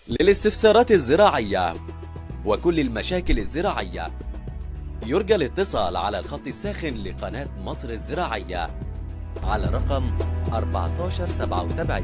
للاستفسارات الزراعية وكل المشاكل الزراعية يرجى الاتصال على الخط الساخن لقناة مصر الزراعية على رقم 1477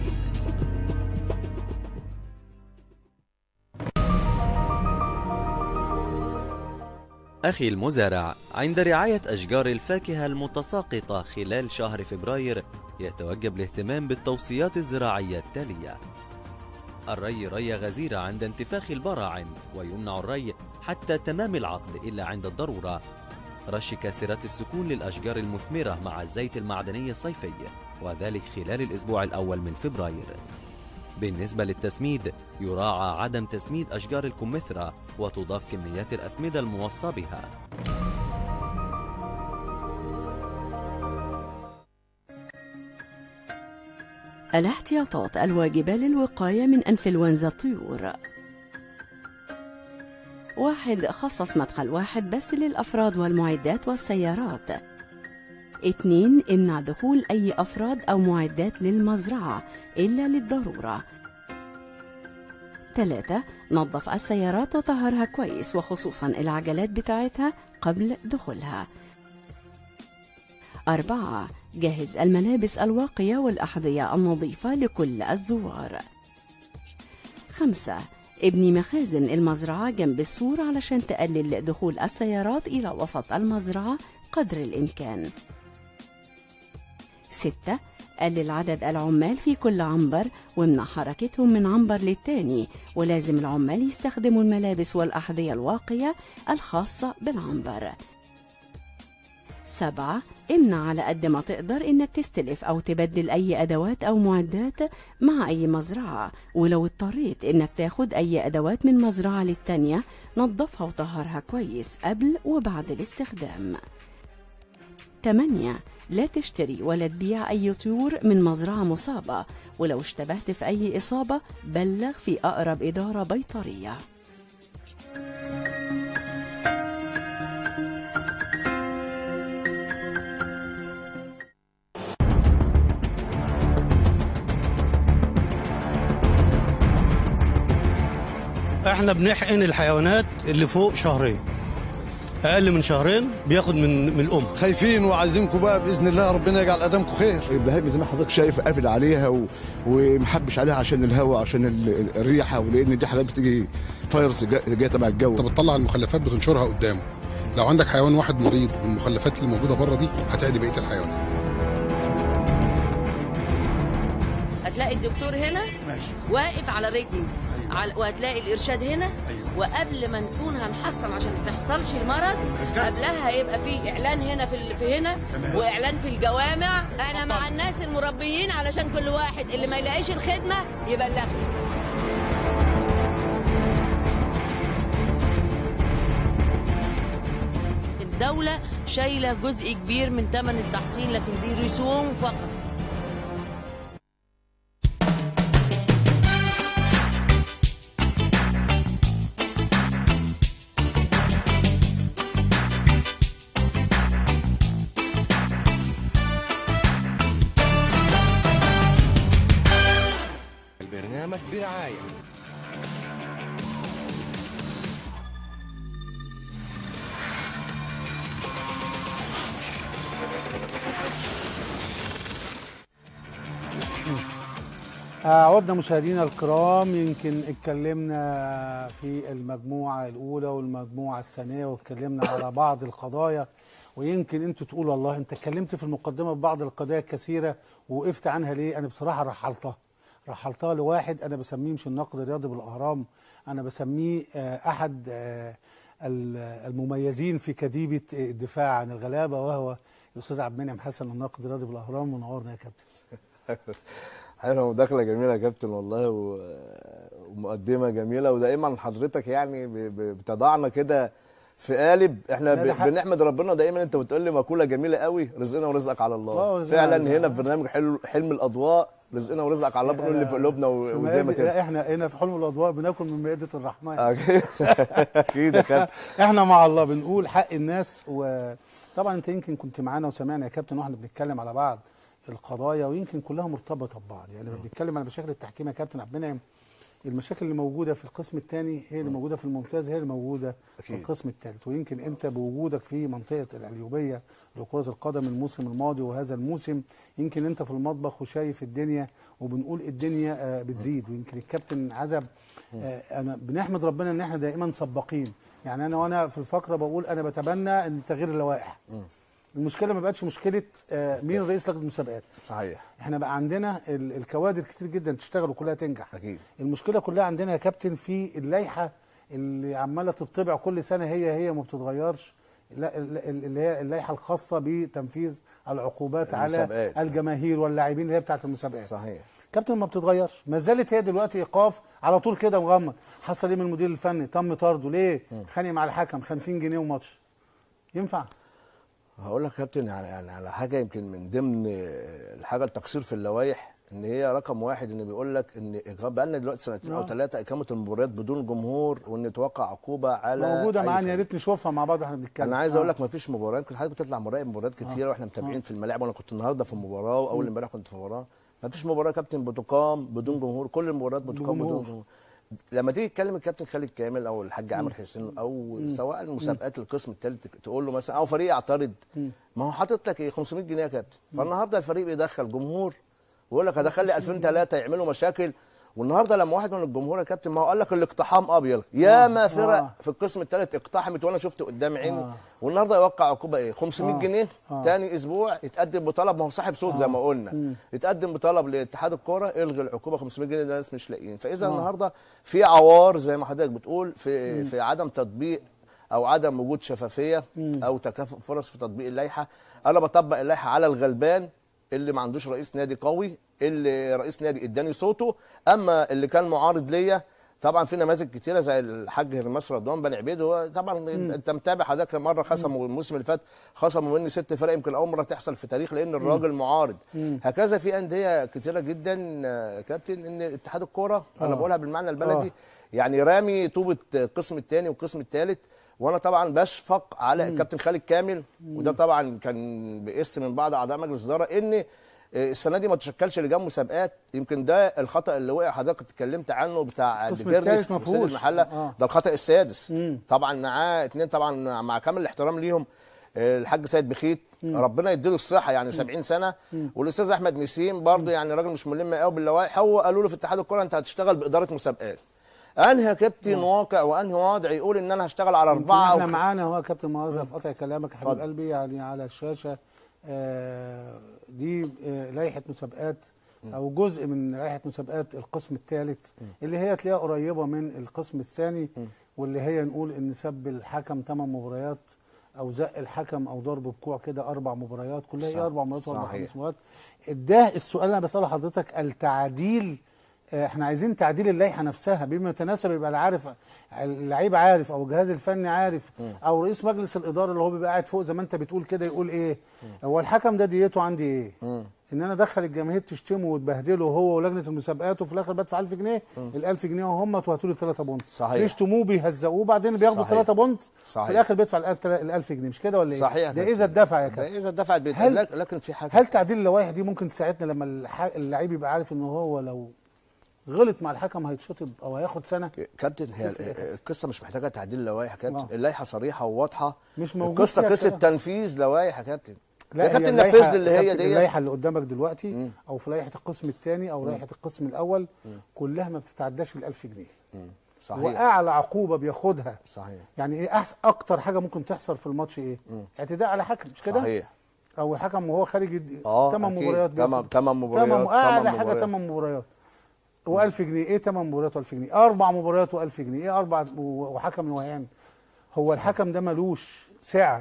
أخي المزارع عند رعاية أشجار الفاكهة المتساقطة خلال شهر فبراير يتوجب الاهتمام بالتوصيات الزراعية التالية الري ري غزيرة عند انتفاخ البراعم ويمنع الري حتى تمام العقد إلا عند الضرورة رش كاسرات السكون للأشجار المثمرة مع الزيت المعدني الصيفي وذلك خلال الأسبوع الأول من فبراير بالنسبة للتسميد يراعى عدم تسميد أشجار الكمثرى وتضاف كميات الأسمدة الموصى بها الاحتياطات الواجبة للوقاية من أنفلونزا الطيور واحد خصص مدخل واحد بس للأفراد والمعدات والسيارات اتنين امنع دخول أي أفراد أو معدات للمزرعة إلا للضرورة ثلاثة نظف السيارات وطهرها كويس وخصوصا العجلات بتاعتها قبل دخولها أربعة جهز الملابس الواقية والأحذية النظيفة لكل الزوار خمسة ابني مخازن المزرعة جنب السور علشان تقلل دخول السيارات إلى وسط المزرعة قدر الإمكان ستة قلل عدد العمال في كل عنبر وامنع حركتهم من عنبر للتاني ولازم العمال يستخدموا الملابس والأحذية الواقية الخاصة بالعنبر سبعة امنع على قد ما تقدر انك تستلف او تبدل اي ادوات او معدات مع اي مزرعة ولو اضطريت انك تاخد اي ادوات من مزرعة للتانية نظفها وطهرها كويس قبل وبعد الاستخدام 8 لا تشتري ولا تبيع أي طيور من مزرعة مصابة ولو اشتبهت في أي إصابة بلغ في أقرب إدارة بيطرية احنا بنحقن الحيوانات اللي فوق شهرين اقل من شهرين بياخد من من الام خايفين وعايزينكم بقى باذن الله ربنا يجعل ادامكم خير البهائم زي ما حضرتك شايف قافل عليها و... ومحبش عليها عشان الهواء عشان ال- الريحه ولان دي حاجات بتيجي فيروس جا- جايه تبع الجو انت بتطلع المخلفات بتنشرها قدامه لو عندك حيوان واحد مريض والمخلفات اللي موجوده بره دي هتعدي بقيه الحيوانات هتلاقي الدكتور هنا ماشي واقف على رجله على وهتلاقي الارشاد هنا وقبل ما نكون هنحصن عشان ما تحصلش المرض قبلها هيبقى في اعلان هنا في ال- في هنا واعلان في الجوامع انا مع الناس المربيين علشان كل واحد اللي ما يلاقيش الخدمه يبلغني الدولة شايلة جزء كبير من ثمن التحصين لكن دي رسوم فقط البرنامج برعاية عودنا مشاهدينا الكرام يمكن اتكلمنا في المجموعة الأولى والمجموعة الثانية واتكلمنا على بعض القضايا ويمكن انتوا تقولوا الله انت اتكلمت في المقدمة ببعض القضايا الكثيرة ووقفت عنها ليه انا بصراحة رحلتها رحلتها لواحد انا بسميه مش النقد الرياضي بالاهرام انا بسميه آه، احد آه، ال- المميزين في كتيبة الدفاع عن الغلابة وهو الاستاذ عبد المنعم حسن الناقد الرياضي بالاهرام منورنا يا كابتن حلوه مداخله جميله يا كابتن والله و... ومقدمه جميله ودائما حضرتك يعني ب... ب... بتضعنا كده في قالب احنا لا، ده ب... حق. بنحمد ربنا دايما انت بتقول لي مقوله جميله قوي رزقنا ورزقك على آه، الله ورزقنا على فعلا الله. هنا في برنامج حلو حلم الاضواء رزقنا ورزقك على الله بنقول اللي في قلوبنا و... في وزي ما مائدة- لا ترسم احنا هنا في حلم الاضواء بناكل من مائده الرحمن اكيد اكيد يا كابتن احنا مع الله بنقول حق الناس وطبعا انت يمكن كنت معانا وسمعنا يا كابتن واحنا بنتكلم على بعض القضايا ويمكن كلها مرتبطه ببعض يعني لما بنتكلم على مشاكل التحكيم يا كابتن عبد المنعم المشاكل اللي موجوده في القسم الثاني هي اللي موجوده في الممتاز هي اللي موجوده في أكيد. القسم الثالث ويمكن انت بوجودك في منطقه القليوبيه لكره القدم الموسم الماضي وهذا الموسم يمكن انت في المطبخ وشايف الدنيا وبنقول الدنيا آه، بتزيد ويمكن الكابتن عزب آه، انا بنحمد ربنا ان احنا دائما سباقين يعني انا وانا في الفقره بقول انا بتبنى ان تغيير اللوائح المشكله ما بقتش مشكله آه، مين رئيس لجنه المسابقات صحيح احنا بقى عندنا ال- الكوادر كتير جدا تشتغل وكلها تنجح اكيد المشكله كلها عندنا يا كابتن في اللائحه اللي عماله تطبع كل سنه هي هي ما بتتغيرش لا ال- ال- اللي هي اللائحه الخاصه بتنفيذ العقوبات على المسابقات. الجماهير واللاعبين اللي هي بتاعه المسابقات صحيح كابتن ما بتتغيرش ما زالت هي دلوقتي ايقاف على طول كده مغمض حصل ايه من المدير الفني تم طرده ليه اتخانق مع الحكم 50 جنيه وماتش ينفع هقول لك يا كابتن يعني يعني على حاجه يمكن من ضمن الحاجه التقصير في اللوائح ان هي رقم واحد ان بيقول لك ان بقى لنا دلوقتي سنتين او آه. ثلاثه اقامه المباريات بدون جمهور وان توقع عقوبه على موجوده أي معانا يا فريق. ريت نشوفها مع بعض واحنا بنتكلم انا عايز آه. اقول لك ما فيش مباراه يمكن حضرتك بتطلع مراقب مباريات كتيره واحنا متابعين في الملاعب وانا كنت النهارده في مباراه واول امبارح كنت في مباراه ما فيش مباراه يا كابتن بتقام بدون جمهور كل المباريات بتقام بدون بجمهور. جمهور لما تيجي تكلم الكابتن خالد كامل او الحاج عامر حسين او سواء المسابقات القسم الثالث تقول له مثلا او فريق يعترض ما هو حاطط لك ايه 500 جنيه يا كابتن فالنهارده الفريق بيدخل جمهور ويقول لك هدخل لي 2000 3 يعملوا مشاكل والنهارده لما واحد من الجمهور يا كابتن ما هو قال لك الاقتحام ابيض يا ما فرق آه. في القسم الثالث اقتحمت وانا شفت قدام عيني آه. والنهارده يوقع عقوبه ايه 500 آه. جنيه آه. تاني اسبوع يتقدم بطلب ما هو صاحب صوت زي ما قلنا يتقدم بطلب لاتحاد الكوره الغي العقوبه 500 جنيه ده الناس مش لاقيين فاذا النهارده في عوار زي ما حضرتك بتقول في في عدم تطبيق او عدم وجود شفافيه او تكافؤ فرص في تطبيق اللائحه انا بطبق اللائحه على الغلبان اللي ما عندوش رئيس نادي قوي اللي رئيس نادي اداني صوته اما اللي كان معارض ليا طبعا في نماذج كتيره زي الحاج هرمس رضوان بن عبيد هو طبعا انت متابع حضرتك مره خصموا الموسم اللي فات خصموا مني ست فرق يمكن اول مره تحصل في تاريخ لان الراجل معارض هكذا في انديه كتيره جدا آه، كابتن ان اتحاد الكوره انا آه. بقولها بالمعنى البلدي آه. يعني رامي طوبه القسم الثاني والقسم الثالث وانا طبعا بشفق على الكابتن خالد كامل وده طبعا كان باسم من بعض اعضاء مجلس الاداره ان السنه دي ما تشكلش لجان مسابقات يمكن ده الخطا اللي وقع حضرتك اتكلمت عنه بتاع القسم ديكيرنس التالت ما وسيد فيهوش. المحله آه. ده الخطا السادس مم. طبعا معاه اتنين طبعا مع كامل الاحترام ليهم آه، الحاج سيد بخيت ربنا يديله الصحه يعني 70 سنه والاستاذ احمد نسيم برضه يعني راجل مش ملم قوي باللوائح هو قالوا له في اتحاد الكوره انت هتشتغل باداره مسابقات انهي كابتن واقع وانهي وضع يقول ان انا هشتغل على يمكن اربعه احنا أو معانا هو كابتن مؤاخذه في قطع كلامك يا حبيب اتفضل. قلبي يعني على الشاشه آه، دي آه، لائحه مسابقات او جزء من لائحه مسابقات القسم الثالث اللي هي تلاقيها قريبه من القسم الثاني واللي هي نقول ان سب الحكم ثمان مباريات او زق الحكم او ضرب بكوع كده اربع مباريات كلها صح. هي اربع مباريات واربع صحيح. خمس مباريات ده السؤال اللي انا بساله لحضرتك التعديل آه، احنا عايزين تعديل اللائحه نفسها بما يتناسب يبقى العارف اللعيب عارف او الجهاز الفني عارف او رئيس مجلس الاداره اللي هو بيبقى قاعد فوق زي ما انت بتقول كده يقول ايه هو الحكم ده ديته عندي ايه ان انا ادخل الجماهير تشتمه وتبهدله هو ولجنه المسابقات وفي الاخر بدفع 1000 جنيه ال 1000 جنيه وهم وهاتوا لي 3 بونت صحيح. يشتموه بيهزقوه وبعدين بياخدوا صحيح. 3 بونت صحيح. في الاخر بيدفع ال 1000 جنيه مش كده ولا ايه؟ صحيح ده كابتن. اذا الدفع يا ده كابتن اذا دفعت بيت هل- لك- لكن في حاجه هل تعديل اللوائح دي ممكن تساعدنا لما الح- اللعيب يبقى عارف ان هو لو غلط مع الحكم هيتشطب او هياخد سنه كابتن هي شوف يا كابتن. القصه مش محتاجه تعديل لوائح يا كابتن آه. اللائحه صريحه وواضحه مش موجود القصه فيها قصه كلام. تنفيذ لوائح يا كابتن يا هي كابتن اللائحة- نفذ لي اللي هي كابتن دي اللائحه اللي قدامك دلوقتي او في لائحه القسم الثاني او لائحه القسم الاول كلها ما بتتعداش ال 1000 جنيه صحيح واعلى عقوبه بياخدها صحيح يعني ايه احسن اكتر حاجه ممكن تحصل في الماتش ايه؟ اعتداء على حكم مش كده؟ صحيح او الحكم وهو خارج يد- اه تمن أكيد. مباريات تمن بياخد. تمن مباريات تمن اعلى تمن حاجه مباريات. 8 مباريات و1000 جنيه ايه 8 مباريات و1000 جنيه اربع مباريات و1000 جنيه ايه اربع و- وحكم وهيان هو الحكم ده ملوش سعر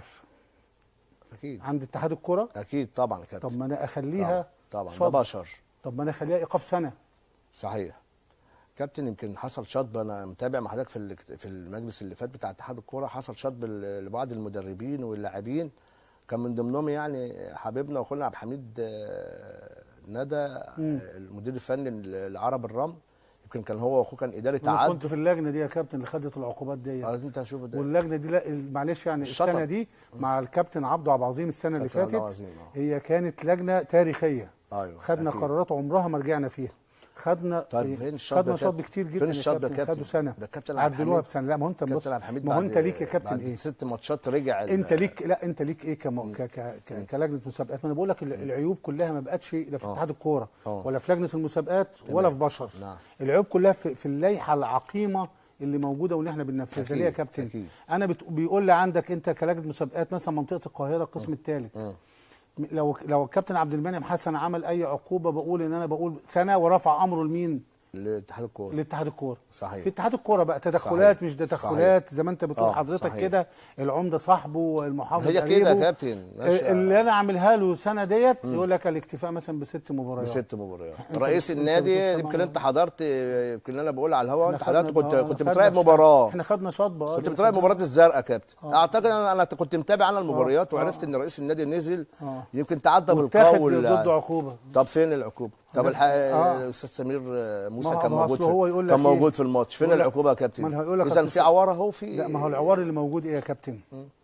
اكيد عند اتحاد الكره اكيد طبعا يا كابتن طب ما انا اخليها طبعا ده شط. بشر طب ما انا اخليها ايقاف سنه صحيح كابتن يمكن حصل شطب انا متابع مع حضرتك في ال- في المجلس اللي فات بتاع اتحاد الكوره حصل شطب ل- لبعض المدربين واللاعبين كان من ضمنهم يعني حبيبنا واخونا عبد الحميد آه، ندى آه، المدير الفني لعرب الرمل يمكن كان هو واخوه كان اداري انا تعاد كنت في اللجنه دي يا كابتن اللي خدت العقوبات دي آه، انت شوف ده واللجنه دي لا معلش يعني الشطب. السنه دي مع الكابتن عبده عبد العظيم السنه اللي كابتن عبد فاتت العظيم، آه. هي كانت لجنه تاريخيه ايوه خدنا أكيد. قرارات عمرها ما رجعنا فيها خدنا طيب فين الشطب خدنا يا شطب كابتن؟ كتير جدا فين يا الشطب يا كابتن كابتن؟ خدوا سنه ده الكابتن عبد عدلوها الحميد. بسنه لا ما هو انت بص كابتن عبد الحميد ما هو بعد- انت ليك يا كابتن بعد ايه ست ماتشات رجع ال- انت ليك لا انت ليك ايه كم... ك... ك... ك... كلجنه مسابقات ما انا بقول لك ال- العيوب كلها ما بقتش في لا في اه. اتحاد الكوره اه. ولا في لجنه المسابقات ولا في بشر نعم. العيوب كلها في, في اللائحه العقيمه اللي موجوده واللي احنا بننفذها أكيد، ليه يا كابتن أكيد. انا بت... بيقول لي عندك انت كلجنه مسابقات مثلا منطقه القاهره القسم الثالث لو لو الكابتن عبد المنعم حسن عمل اي عقوبه بقول ان انا بقول سنه ورفع امره لمين لاتحاد الكوره لاتحاد الكوره صحيح. في اتحاد الكوره بقى تدخلات صحيح. مش تدخلات زي ما انت بتقول آه، حضرتك صحيح. كده العمده صاحبه المحافظ هي كده قريبه. يا كابتن، ماشي. آه، اللي انا عاملها له سنه ديت يقول لك الاكتفاء مثلا بست مباريات بست مباريات انت رئيس بت- انت النادي بتسمع يمكن معنا. انت حضرت يمكن انا بقول على الهواء احنا انت خدنا- حضرت كنت آه، كنت خدنا بتراقب شط- مباراه احنا خدنا شطبه آه، كنت دي بتراقب خدنا- مباراه الزرقاء كابتن آه. اعتقد انا انا كنت متابع انا المباريات آه. وعرفت آه. ان رئيس النادي نزل آه. يمكن تعدى واتاخد بالقول ضده عقوبه طب فين العقوبه؟ طب بس- الح... آه. استاذ سمير موسى ما هو- كان ما هو موجود أصل هو يقول في لك كان إيه؟ موجود في الماتش فين يقول لك- العقوبه يا كابتن؟ ما أنا هيقول لك اذا أصل في عوار اهو في لا ما هو العوار اللي موجود ايه يا كابتن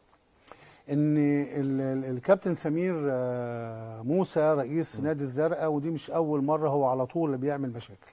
ان ال- ال- الكابتن سمير آه، موسى رئيس نادي الزرقاء ودي مش اول مره هو على طول بيعمل مشاكل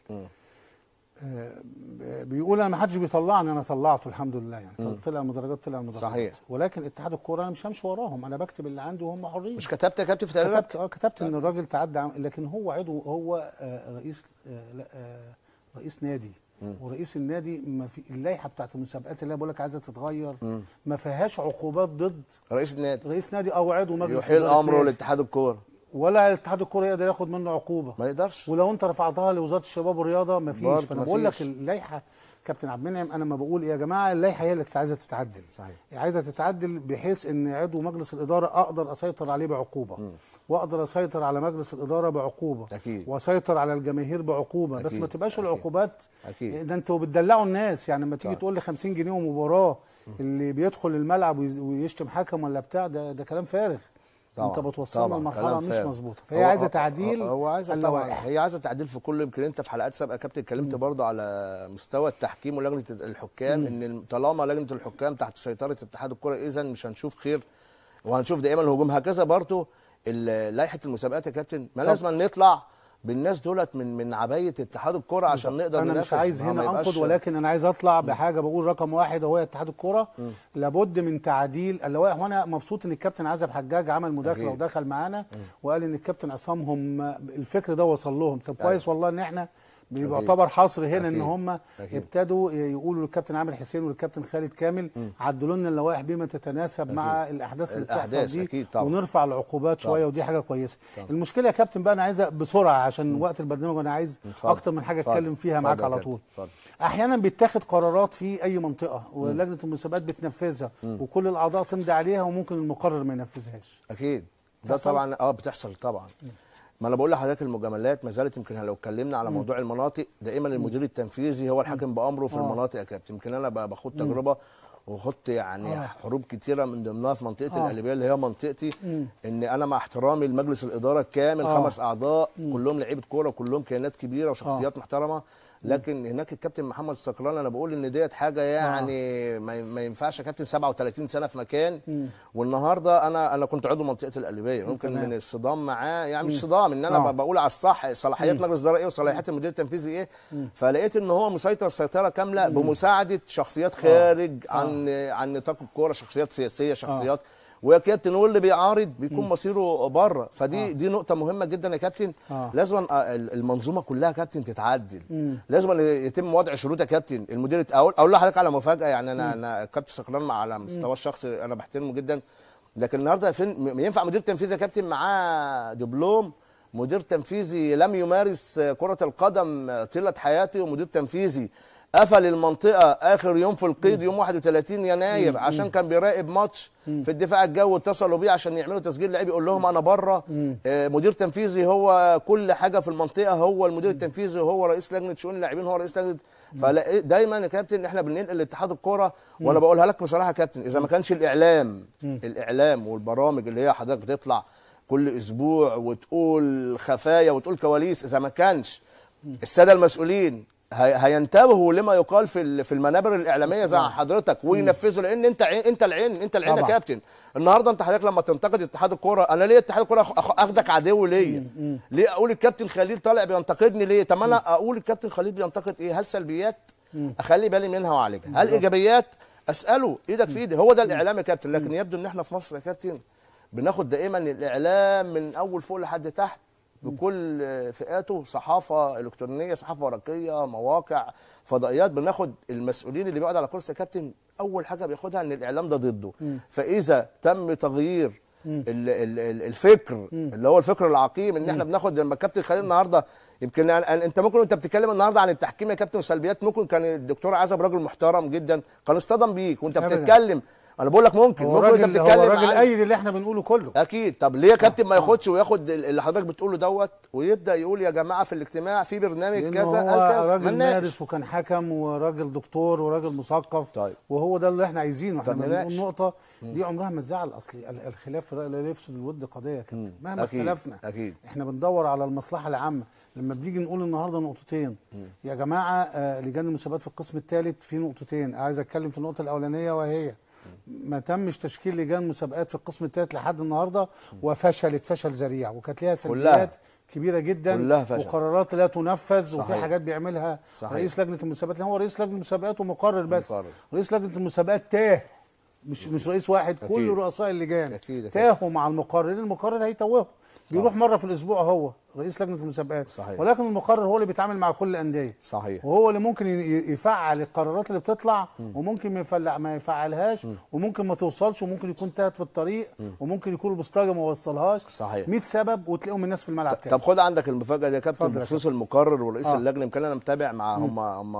آه، بيقول انا ما حدش بيطلعني انا طلعته الحمد لله يعني طلع المدرجات طلع المدرجات صحيح. ولكن اتحاد الكوره انا مش همشي وراهم انا بكتب اللي عندي وهم حرين مش كتبت يا كابتن في تقريرك؟ كتبت اه كتبت ان الراجل تعدى عن- لكن هو عضو هو آه، رئيس آه، لا آه، رئيس نادي ورئيس النادي ما في اللائحه بتاعت المسابقات اللي انا بقول لك عايزه تتغير ما فيهاش عقوبات ضد رئيس النادي رئيس نادي او عضو مجلس يحيل إدارة امره نادي. لاتحاد الكوره ولا اتحاد الكوره يقدر ياخد منه عقوبه ما يقدرش ولو انت رفعتها لوزاره الشباب والرياضه ما فيش برضه فانا ما بقول لك فيش. اللائحه كابتن عبد المنعم انا ما بقول يا جماعه اللائحه هي اللي عايزه تتعدل صحيح. عايزه تتعدل بحيث ان عضو مجلس الاداره اقدر اسيطر عليه بعقوبه واقدر اسيطر على مجلس الاداره بعقوبه أكيد. واسيطر على الجماهير بعقوبه بس أكيد. ما تبقاش أكيد. العقوبات أكيد. ده انتوا بتدلعوا الناس يعني لما تيجي صح. تقول لي 50 جنيه ومباراه اللي بيدخل الملعب ويز- ويشتم حكم ولا بتاع ده ده كلام فارغ طبعا انت بتوصلنا طبعا، لمرحله كلام مش فارغ. مظبوطه فهي هو- عايزه هو- تعديل هو عايزه طبعا اللوائح هي عايزه تعديل في كل يمكن انت في حلقات سابقه يا كابتن اتكلمت برضه على مستوى التحكيم ولجنه الحكام ان طالما لجنه الحكام تحت سيطره اتحاد الكره اذا مش هنشوف خير وهنشوف دائما الهجوم هكذا برضه ال- لائحه المسابقات يا كابتن ما طب. لازم نطلع بالناس دولت من من عبايه اتحاد الكره عشان نقدر انا ننافس مش عايز ما- ما هنا يبقاش- انقد ولكن انا عايز اطلع بحاجه بقول رقم واحد وهو اتحاد الكوره لابد من تعديل اللوائح وانا مبسوط ان الكابتن عزب حجاج عمل مداخله أكيد. ودخل معانا وقال ان الكابتن عصام هم الفكر ده وصل لهم طب كويس والله ان احنا بيعتبر حصر هنا ان أكيد. هم أكيد. ابتدوا يقولوا للكابتن عامر حسين والكابتن خالد كامل عدلوا لنا اللوائح بما تتناسب مع الاحداث اللي بتحصل الأحداث دي أكيد طبعا. ونرفع العقوبات شويه ودي حاجه كويسه المشكله يا كابتن بقى انا عايزه بسرعه عشان وقت البرنامج وانا عايز اتفضل. اكتر من حاجه اتفضل. اتكلم فيها اتفضل معاك يا على كابتن. طول اتفضل. احيانا بيتاخد قرارات في اي منطقه ولجنه المسابقات بتنفذها وكل الاعضاء تمضي عليها وممكن المقرر ما ينفذهاش اكيد ده بتحصل؟ طبعا اه بتحصل طبعا ما انا بقول لحضرتك المجاملات ما زالت يمكن لو اتكلمنا على موضوع المناطق دائما المدير التنفيذي هو الحاكم بامره في آه. المناطق يا كابتن يمكن انا ب- باخد تجربه وخدت يعني آه. حروب كتيره من ضمنها في منطقه آه. القليوبيه اللي هي منطقتي ان انا مع احترامي لمجلس الاداره الكامل آه. خمس اعضاء كلهم لعيبه كوره وكلهم كيانات كبيره وشخصيات محترمه لكن هناك الكابتن محمد السكران انا بقول ان ديت حاجه يعني ما ما ينفعش يا كابتن 37 سنه في مكان والنهارده انا انا كنت عضو منطقه القليوبيه ممكن تمام. من الصدام معاه يعني مش صدام ان انا آه. ب- بقول على الصح صلاحيات مجلس الاداره ايه وصلاحيات المدير التنفيذي ايه فلقيت ان هو مسيطر سيطره كامله بمساعده شخصيات خارج عن عن نطاق الكوره شخصيات سياسيه شخصيات ويا كابتن واللي بيعارض بيكون مصيره بره فدي دي نقطه مهمه جدا يا كابتن آه. لازم المنظومه كلها يا كابتن تتعدل لازم يتم وضع شروط يا كابتن المدير اقول اقول لحضرتك على مفاجاه يعني انا انا كابتن سكران مع- على مستوى الشخصي انا بحترمه جدا لكن النهارده فين م- ينفع مدير تنفيذي يا كابتن معاه دبلوم مدير تنفيذي لم يمارس كرة القدم طيلة حياته ومدير تنفيذي قفل المنطقة آخر يوم في القيد يوم 31 يناير عشان كان بيراقب ماتش في الدفاع الجوي اتصلوا بيه عشان يعملوا تسجيل لعيب يقول لهم أنا بره آه، مدير تنفيذي هو كل حاجة في المنطقة هو المدير التنفيذي هو رئيس لجنة شؤون اللاعبين هو رئيس لجنة فدايما يا كابتن احنا بننقل لاتحاد الكوره وانا بقولها لك بصراحه يا كابتن اذا ما كانش الاعلام الاعلام والبرامج اللي هي حضرتك بتطلع كل اسبوع وتقول خفايا وتقول كواليس اذا ما كانش الساده المسؤولين هي- هينتبهوا لما يقال في ال- في المنابر الاعلاميه زي حضرتك وينفذوا لان انت عين انت العين انت العين يا طبعا. كابتن النهارده انت حضرتك لما تنتقد اتحاد الكوره انا ليه اتحاد الكوره أخ- أخ- اخدك عدو ليا ليه اقول الكابتن خليل طالع بينتقدني ليه طب انا اقول الكابتن خليل بينتقد ايه هل سلبيات اخلي بالي منها واعالجها هل ايجابيات اساله ايدك في ايدي هو ده الاعلام يا كابتن لكن يبدو ان احنا في مصر يا كابتن بناخد دائما الاعلام من اول فوق لحد تحت بكل فئاته صحافه الكترونيه صحافه ورقيه مواقع فضائيات بناخد المسؤولين اللي بيقعدوا على كرسي يا كابتن اول حاجه بياخدها ان الاعلام ده ضده فاذا تم تغيير ال- ال- ال- الفكر اللي هو الفكر العقيم ان احنا بناخد لما الكابتن خليل النهارده يمكن أنا- أنا- انت ممكن وانت بتتكلم النهارده عن التحكيم يا كابتن وسلبيات ممكن كان الدكتور عزب راجل محترم جدا كان اصطدم بيك وانت أبداً. بتتكلم انا بقول لك ممكن هو ممكن وانت راجل هو بتتكلم راجل عن- ايد اللي احنا بنقوله كله اكيد طب ليه يا كابتن ما ياخدش وياخد اللي حضرتك بتقوله دوت ويبدا يقول يا جماعه في الاجتماع في برنامج لأنه كذا هو قال كذا راجل ملناش. مارس وكان حكم وراجل دكتور وراجل مثقف طيب. وهو ده اللي احنا عايزينه احنا طب بنقول نناقش. نقطه دي عمرها ما تزعل اصلي ال- الخلاف لا يفسد الود قضيه يا كابتن مهما أكيد، اختلفنا أكيد. احنا بندور على المصلحه العامه لما بنيجي نقول النهارده نقطتين يا جماعه آه، لجان المسابقات في القسم الثالث في نقطتين عايز اتكلم في النقطه الاولانيه وهي ما تمش تشكيل لجان مسابقات في القسم الثالث لحد النهارده وفشلت فشل ذريع وكانت ليها كلها. سلبيات كبيره جدا كلها فشل. وقرارات لا تنفذ وفي صحيح. حاجات بيعملها صحيح. رئيس لجنه المسابقات لأن هو رئيس لجنه المسابقات ومقرر بس مقرر. رئيس لجنه المسابقات تاه مش مش رئيس واحد أكيد. كل رؤساء اللجان أكيد، أكيد. تاهوا مع المقرر لأن المقرر هيتوههم بيروح مره في الاسبوع هو رئيس لجنه المسابقات صحيح. ولكن المقرر هو اللي بيتعامل مع كل الانديه صحيح وهو اللي ممكن ي- يفعل القرارات اللي بتطلع وممكن ما يفلع ما يفعلهاش وممكن ما توصلش وممكن يكون تاهت في الطريق وممكن يكون البوسطجي ما وصلهاش صحيح. 100 سبب وتلاقيهم الناس في الملعب تاني طب خد عندك المفاجاه دي يا كابتن اتفضل يا بخصوص المقرر ورئيس آه. اللجنه يمكن انا متابع مع هم هم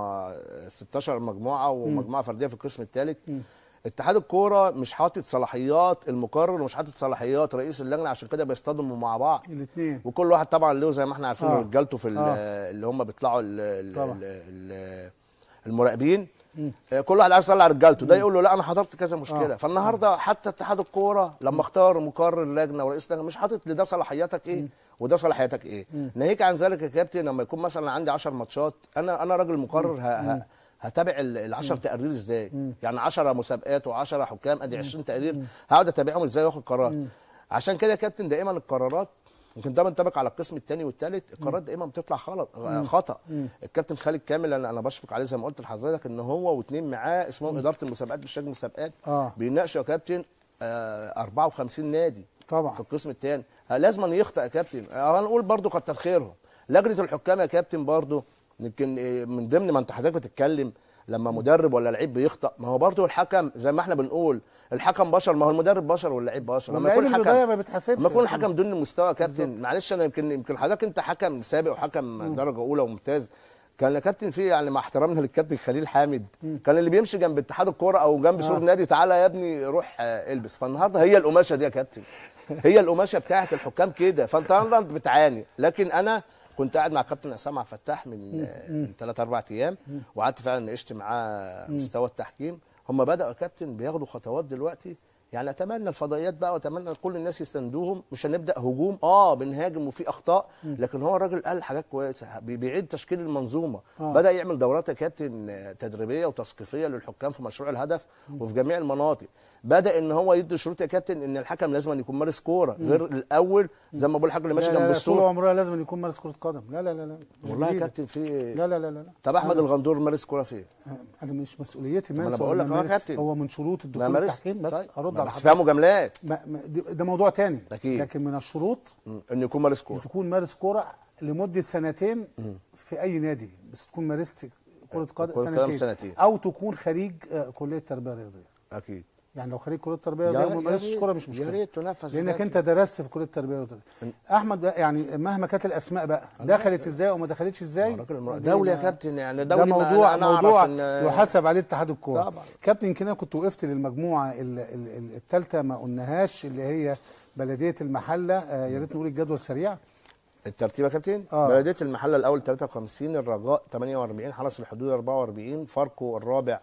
16 مجموعه ومجموعه فرديه في القسم الثالث اتحاد الكوره مش حاطط صلاحيات المقرر ومش حاطط صلاحيات رئيس اللجنه عشان كده بيصطدموا مع بعض الاثنين وكل واحد طبعا له زي ما احنا عارفين آه. رجالته في ال- آه. اللي هم بيطلعوا ال- ال- طبعا. ال- ال- المراقبين آه، كل واحد عايز يطلع رجالته ده يقول له لا انا حضرت كذا مشكله آه. فالنهارده حتى اتحاد الكوره لما اختار مقرر لجنه ورئيس لجنه مش حاطط لده صلاحياتك ايه وده صلاحياتك ايه ناهيك عن ذلك يا كابتن لما يكون مثلا عندي 10 ماتشات انا انا راجل مقرر ه... ه... هتابع ال 10 تقارير ازاي يعني 10 مسابقات و10 حكام ادي 20 تقرير هقعد اتابعهم ازاي واخد قرار عشان كده يا كابتن دايما القرارات يمكن ده منطبق على القسم الثاني والثالث القرارات دايما بتطلع غلط خطا الكابتن خالد كامل انا انا بشفق عليه زي ما قلت لحضرتك ان هو واثنين معاه اسمهم اداره المسابقات بالشكل المسابقات آه. بيناقشوا يا كابتن آه 54 نادي طبعا في القسم الثاني لازم أن يخطئ يا كابتن آه، هنقول برضو كتر خيرهم لجنه الحكام يا كابتن برضو يمكن آه، من ضمن ما انت حضرتك بتتكلم لما مدرب ولا لعيب بيخطأ ما هو برضو الحكم زي ما احنا بنقول الحكم بشر ما هو المدرب بشر واللعيب بشر لما واللعيب يكون اللي ضايع حكم ما بيتحاسبش لما يكون حكم دون المستوى يا كابتن معلش انا يمكن يمكن حضرتك انت حكم سابق وحكم درجه اولى وممتاز كان يا كابتن في يعني مع احترامنا للكابتن خليل حامد كان اللي بيمشي جنب اتحاد الكوره او جنب سور نادي تعالى يا ابني روح آه، البس فالنهارده هي القماشه دي يا كابتن هي القماشه بتاعت الحكام كده فانت النهارده انت بتعاني لكن انا كنت قاعد مع كابتن عصام عبد الفتاح من آه، من ثلاث اربع ايام وقعدت فعلا ناقشت معاه مستوى التحكيم هم بداوا يا كابتن بياخدوا خطوات دلوقتي يعني اتمنى الفضائيات بقى واتمنى كل الناس يستندوهم مش هنبدا هجوم اه بنهاجم وفي اخطاء لكن هو الراجل قال حاجات كويسه بي- بيعيد تشكيل المنظومه آه. بدا يعمل دورات يا كابتن آه، تدريبيه وتثقيفيه للحكام في مشروع الهدف وفي جميع المناطق بدا ان هو يدي شروط يا كابتن ان الحكم لازم أن يكون مارس كوره غير الاول زي ما بقول الحكم اللي ماشي لا جنب لا لا طول السور عمرها لازم يكون مارس كره قدم لا لا لا لا مش والله يا جديدة. كابتن في لا لا لا لا لا. طب احمد الغندور مارس كوره فين؟ انا مش مسؤوليتي ما أنا مارس بقول ولا لك ما أهو يا مارس. كابتن. هو من شروط ما الدخول مارس التحكيم بس طيب. ارد ما على بس حضرتك. فيها مجاملات ما ما دي- ده موضوع تاني أكيد. لكن من الشروط مم. ان يكون مارس كوره تكون مارس كوره لمده سنتين في اي نادي بس تكون مارست كره قدم كرة قدم سنتين. سنتين. او تكون خريج آه، كليه تربيه رياضيه اكيد يعني لو خريج كليه تربيه يا- رياضيه يا وما مارستش ريت- كوره مش يا مشكله ريت تنفذ يا لانك كابتن. انت درست في كليه التربيه الرياضيه احمد بقى يعني مهما كانت الاسماء بقى دخلت ازاي او ما دخلتش ازاي راجل المر- دي دولة يا ما- كابتن يعني ده دولة ما موضوع أنا- أنا أعرف موضوع إن- يحاسب عليه اتحاد الكوره طبعا. كابتن يمكن انا كنت وقفت للمجموعه الثالثه ما قلناهاش اللي هي بلديه المحله آه، يا ريت نقول الجدول سريع الترتيب يا كابتن آه. بلديه المحله الاول 53 الرجاء 48 حرس الحدود 44 فاركو الرابع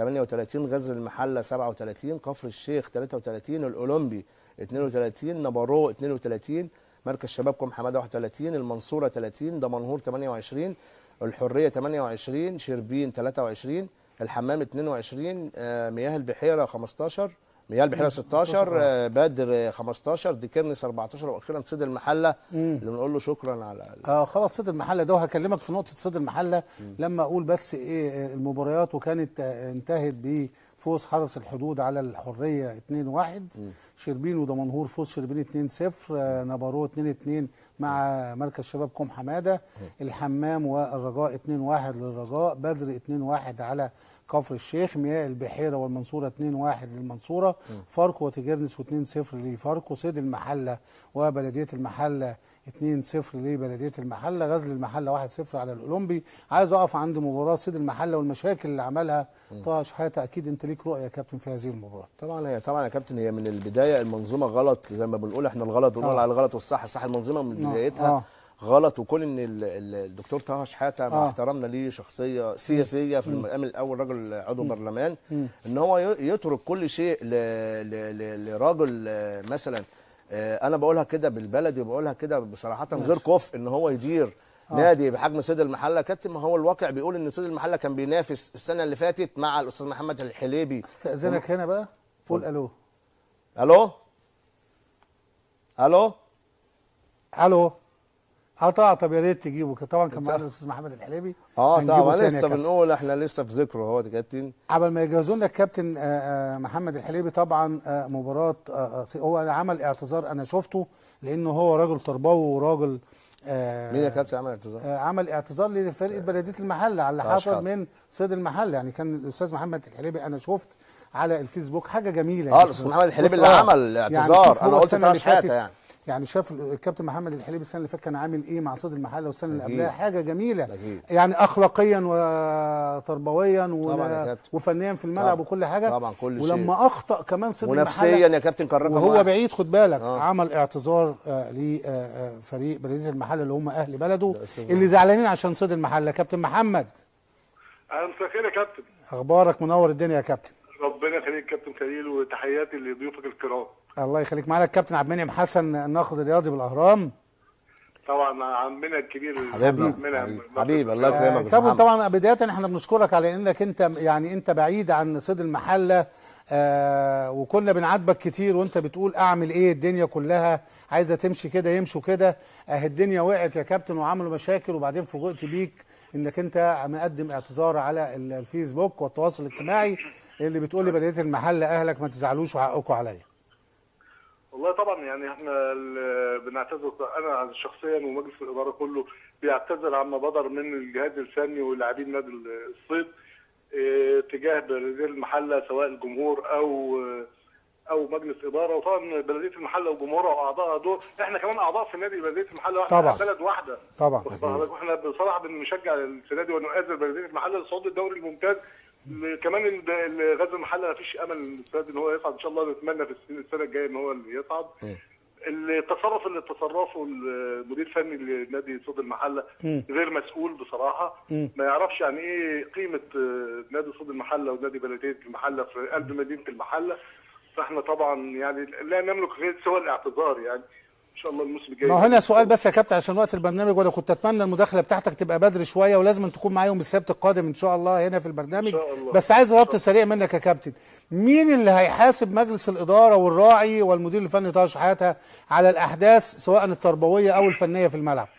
38 غزل المحله 37 كفر الشيخ 33 الاولمبي 32 نبارو 32 مركز شباب كوم حماده 31 المنصوره 30 دمنهور 28 الحريه 28 شربين 23 الحمام 22 آه، مياه البحيره 15 مياه البحيره 16 آه، بدر آه، 15 ديكرنس 14 واخيرا سيد المحله اللي بنقول له شكرا على اه خلاص صيد المحله ده وهكلمك في نقطه صيد المحله لما اقول بس ايه آه، المباريات وكانت آه، انتهت بفوز حرس الحدود على الحريه 2-1 شربين ودمنهور فوز شربين 2-0 آه، نبارو 2-2 مع مركز شباب كوم حماده الحمام والرجاء 2-1 للرجاء بدر 2-1 على كفر الشيخ مياه البحيره والمنصوره 2-1 للمنصوره فاركو وتجرنس و2-0 لفاركو صيد المحله وبلديه المحله 2-0 لبلديه المحله غزل المحله 1-0 على الاولمبي عايز اقف عند مباراه صيد المحله والمشاكل اللي عملها طه شحاته اكيد انت ليك رؤيه يا كابتن في هذه المباراه طبعا هي طبعا يا كابتن هي من البدايه المنظومه غلط زي ما بنقول احنا الغلط بنقول آه. على الغلط والصح صح المنظومه من آه. بدايتها آه. غلط وكون ان ال- ال- الدكتور طه شحاته مع آه. احترامنا ليه شخصيه سياسيه في المقام الاول راجل عضو برلمان ان هو ي- يترك كل شيء ل- ل- ل- لراجل آه، مثلا آه، انا بقولها كده بالبلدي وبقولها كده بصراحه غير كفء ان هو يدير نادي بحجم سيد المحله كابتن ما هو الواقع بيقول ان سيد المحله كان بينافس السنه اللي فاتت مع الاستاذ محمد الحليبي استاذنك هنا بقى قول الو الو الو الو اه طبعا طب يا ريت تجيبه طبعا كان معانا الاستاذ محمد الحليبي اه هنجيبه طبعا تاني يا لسه كابتن. بنقول احنا لسه في ذكره اهو يا كابتن قبل ما يجهزوا لنا الكابتن آه، آه، محمد الحليبي طبعا آه، مباراه آه، آه، هو عمل اعتذار انا شفته لانه هو راجل تربوي وراجل آه، مين يا كابتن عمل اعتذار؟ آه، عمل اعتذار لفرقه بلديه المحله على اللي آه، حصل شحات. من صيد المحله يعني كان الاستاذ محمد الحليبي انا شفت على الفيسبوك حاجه جميله اه يعني. الاستاذ محمد الحليبي بص، اللي آه، عمل يعني اعتذار شوف هو انا قلت السنة طه اللي شحاته فاتت يعني يعني شاف الكابتن محمد الحليبي السنه اللي فاتت كان عامل ايه مع صيد المحله والسنه اللي أكيد. قبلها حاجه جميله أكيد. يعني اخلاقيا وتربويا و... طبعا يا كابتن. وفنيا في الملعب طبعا. وكل حاجه طبعا كل شيء. ولما اخطا كمان صيد ونفسيا المحله يا كابتن كان رقم وهو واحد. بعيد خد بالك آه. عمل اعتذار آه لفريق بلديه المحله اللي هم اهل بلده ده أستاذ اللي زعلانين عشان صيد المحله كابتن محمد اهلا مساء الخير يا كابتن اخبارك منور الدنيا يا كابتن ربنا يخليك كابتن خليل وتحياتي لضيوفك الكرام الله يخليك معانا الكابتن عبد المنعم حسن الناقد الرياضي بالاهرام طبعا عمنا الكبير حبيبنا عمنا حبيبي, حبيبي الله يكرمك آه، يا كابتن محمد. طبعا بدايه احنا بنشكرك على انك انت يعني انت بعيد عن صيد المحله آه وكنا بنعاتبك كتير وانت بتقول اعمل ايه الدنيا كلها عايزه تمشي كده يمشوا كده اه الدنيا وقعت يا كابتن وعملوا مشاكل وبعدين فوجئت بيك انك انت مقدم اعتذار على ال- الفيسبوك والتواصل الاجتماعي اللي بتقول لي بلديه المحله اهلك ما تزعلوش وحقكم عليا والله طبعا يعني احنا ال- بنعتذر انا شخصيا ومجلس الاداره كله بيعتذر عما بدر من الجهاز الفني ولاعبين نادي الصيد اه، تجاه بلديه المحله سواء الجمهور او او مجلس اداره وطبعا بلديه المحله وجمهورها واعضائها دول احنا كمان اعضاء في نادي بلديه المحله واحنا طبعا. بلد واحده طبعا واخد بالك؟ واحنا بصراحه بنشجع السنه دي ونؤازر بلديه المحله لصعود الدوري الممتاز ل- كمان ال- ال- غزل المحله ما فيش امل السنه دي ان هو يصعد ان شاء الله نتمنى في السنه السنة الجايه ان هو اللي يصعد التصرف اللي تصرفه المدير الفني لنادي صيد المحله مم. غير مسؤول بصراحه مم. ما يعرفش يعني ايه قيمه آه، نادي صيد المحله ونادي بلديه المحله في قلب مدينه المحله فاحنا طبعا يعني لا نملك غير سوى الاعتذار يعني ان شاء الله الموسم الجاي ما هو هنا سؤال بس يا كابتن عشان وقت البرنامج وانا كنت اتمنى المداخله بتاعتك تبقى بدري شويه ولازم أن تكون معايا يوم السبت القادم ان شاء الله هنا في البرنامج إن شاء الله. بس عايز ربط سريع منك يا كابتن مين اللي هيحاسب مجلس الاداره والراعي والمدير الفني طه شحاته على الاحداث سواء التربويه او الفنيه في الملعب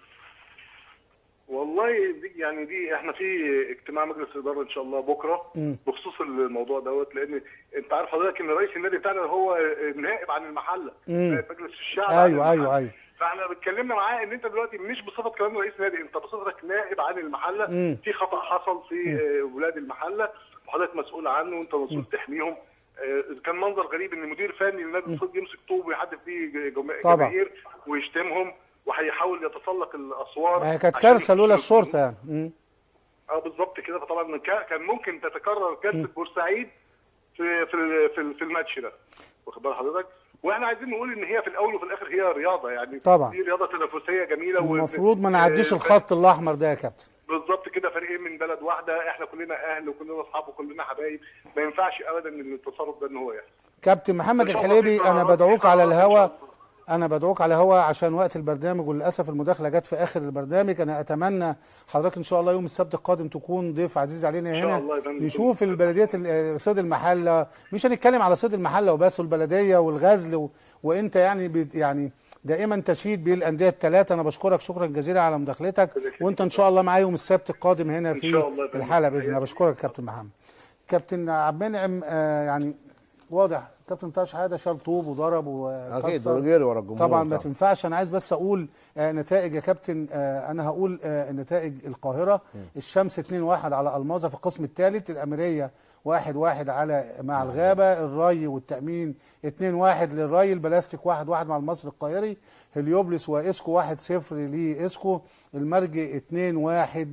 والله دي يعني دي احنا في اجتماع مجلس الاداره ان شاء الله بكره مم. بخصوص الموضوع دوت لان انت عارف حضرتك ان رئيس النادي بتاعنا هو نائب عن المحله مم. نائب مجلس الشعب عن ايوه المحلة. ايوه ايوه فاحنا اتكلمنا معاه ان انت دلوقتي مش بصفه كمان رئيس نادي انت بصفتك نائب عن المحله مم. في خطا حصل في آه، ولاد المحله وحضرتك مسؤول عنه وانت مسؤول تحميهم آه، كان منظر غريب ان مدير فني لنادي الصيد يمسك طوب ويحدف فيه جم- طبعا. جماهير ويشتمهم وهيحاول يتسلق الاسوار ما هي كانت عشان كارثه لولا يكسر الشرطه يعني مم. اه بالظبط كده فطبعا كا- كان ممكن تتكرر كارثه بورسعيد في في ال- في, ال- في الماتش ده واخد بال حضرتك واحنا عايزين نقول ان هي في الاول وفي الاخر هي رياضه يعني طبعا. دي رياضه تنافسيه جميله و- المفروض ما نعديش آه، الخط الاحمر ده يا كابتن بالظبط كده فريقين من بلد واحده احنا كلنا اهل وكلنا اصحاب وكلنا حبايب ما ينفعش ابدا ان التصرف ده ان هو يحصل كابتن محمد إن شاء الله الحليبي في انا قرارات- بدعوك في على قرارات إن الهوا شاء الله. انا بدعوك على هوا عشان وقت البرنامج وللاسف المداخله جت في اخر البرنامج انا اتمنى حضرتك ان شاء الله يوم السبت القادم تكون ضيف عزيز علينا إن شاء هنا الله يا فندم. نشوف البلديات ال- صيد المحله مش هنتكلم على صيد المحله وبس والبلديه والغزل و... وانت يعني بي... يعني دائما تشيد بالانديه الثلاثه انا بشكرك شكرا جزيلا على مداخلتك وانت ان شاء الله معايا يوم السبت القادم هنا إن في شاء الله يا فندم. الحلقه باذن الله بشكرك يا كابتن محمد كابتن عبد المنعم آه يعني واضح كابتن طاش حاجه شال طوب وضرب وكسر اكيد ورجال ورا الجمهور طبعا ما تنفعش انا عايز بس اقول آه نتائج يا كابتن آه انا هقول آه نتائج القاهره الشمس 2-1 على الماظه في القسم الثالث الاميريه 1-1 على مع الغابه الري والتامين 2-1 للري البلاستيك 1-1 مع المصري القاهري هليوبلس واسكو 1-0 لاسكو المرج 2-1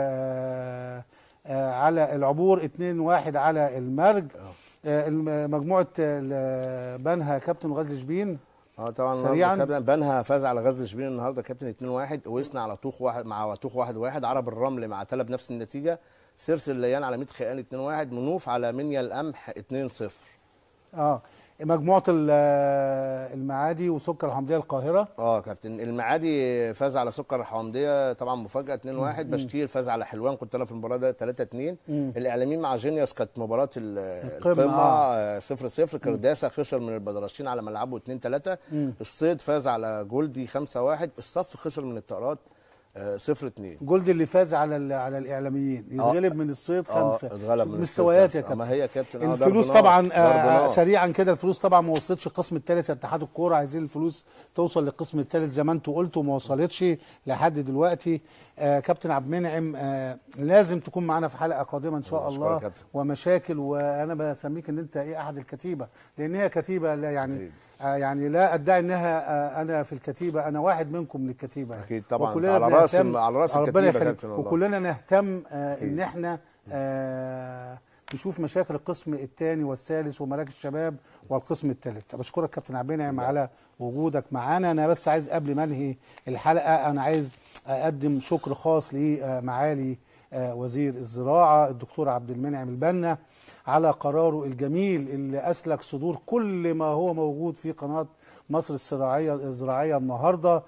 آه آه على العبور 2-1 على المرج آه الم- مجموعه آه، بنها كابتن غزل شبين اه طبعا سريعاً. النهارده كابتن بنها فاز على غزل شبين النهارده كابتن 2-1 وقسنا على طوخ واحد مع طوخ 1-1 عرب الرمل مع تلا بنفس النتيجه سيرس الليان على 100 خيال 2-1 منوف على منيا القمح 2-0 اه مجموعه ال- آه، المعادي وسكر الحمديه القاهره اه كابتن المعادي فاز على سكر الحوامديه طبعا مفاجاه 2-1 بشكير فاز على حلوان كنت انا في المباراه ده 3-2 مم. الاعلاميين مع جينيوس كانت مباراه ال- القمة، القمه آه. 0-0 كرداسه خسر من البدرشين على ملعبه 2-3 مم. الصيد فاز على جولدي 5-1 الصف خسر من الطائرات 0 2 جولد اللي فاز على ال- على الاعلاميين يتغلب من الصيد آه، خمسه اتغلب من مستويات يا الصيد خمسة. كابتن ما هي كابتن، آه، ضرب الفلوس نار، طبعا ضرب آه نار. سريعا كده الفلوس طبعا ما وصلتش القسم الثالث اتحاد الكوره عايزين الفلوس توصل للقسم الثالث زي ما انتوا قلتوا وما وصلتش لحد دلوقتي آه كابتن عبد المنعم آه لازم تكون معانا في حلقه قادمه ان شاء أشكرك الله يا كابتن. ومشاكل وانا بسميك ان انت ايه احد الكتيبه لان هي كتيبه لا يعني آه يعني لا ادعي انها آه انا في الكتيبه انا واحد منكم من الكتيبه أكيد طبعاً. وكلنا على راس- بنهتم- على راس ربنا الكتيبة يا يخليك. كابتن والله. وكلنا نهتم آه ان احنا آه نشوف مشاكل القسم الثاني والثالث ومراكز الشباب والقسم الثالث بشكرك كابتن عبد المنعم على وجودك معانا انا بس عايز قبل ما انهي الحلقه انا عايز اقدم شكر خاص لمعالي آه، وزير الزراعه الدكتور عبد المنعم البنا على قراره الجميل اللي اسلك صدور كل ما هو موجود في قناه مصر الزراعيه الزراعيه النهارده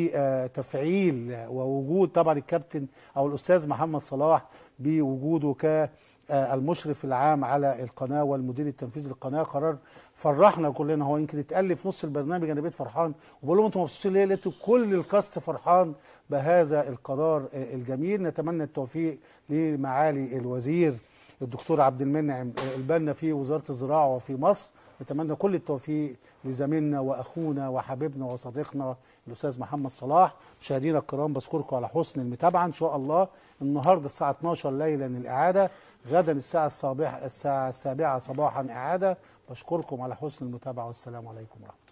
بتفعيل ووجود طبعا الكابتن او الاستاذ محمد صلاح بوجوده ك آه، المشرف العام على القناه والمدير التنفيذي للقناه قرار فرحنا كلنا هو يمكن اتقال لي في نص البرنامج انا بقيت فرحان وبقول لهم انتوا مبسوطين ليه؟ لقيت كل الكاست فرحان بهذا القرار آه، الجميل نتمنى التوفيق لمعالي الوزير الدكتور عبد المنعم آه، البنا في وزاره الزراعه وفي مصر نتمنى كل التوفيق لزميلنا واخونا وحبيبنا وصديقنا الاستاذ محمد صلاح مشاهدينا الكرام بشكركم على حسن المتابعه ان شاء الله النهارده الساعه 12 ليلا الاعاده غدا الساعه السابعه الساعه السابعه صباحا اعاده بشكركم على حسن المتابعه والسلام عليكم ورحمه الله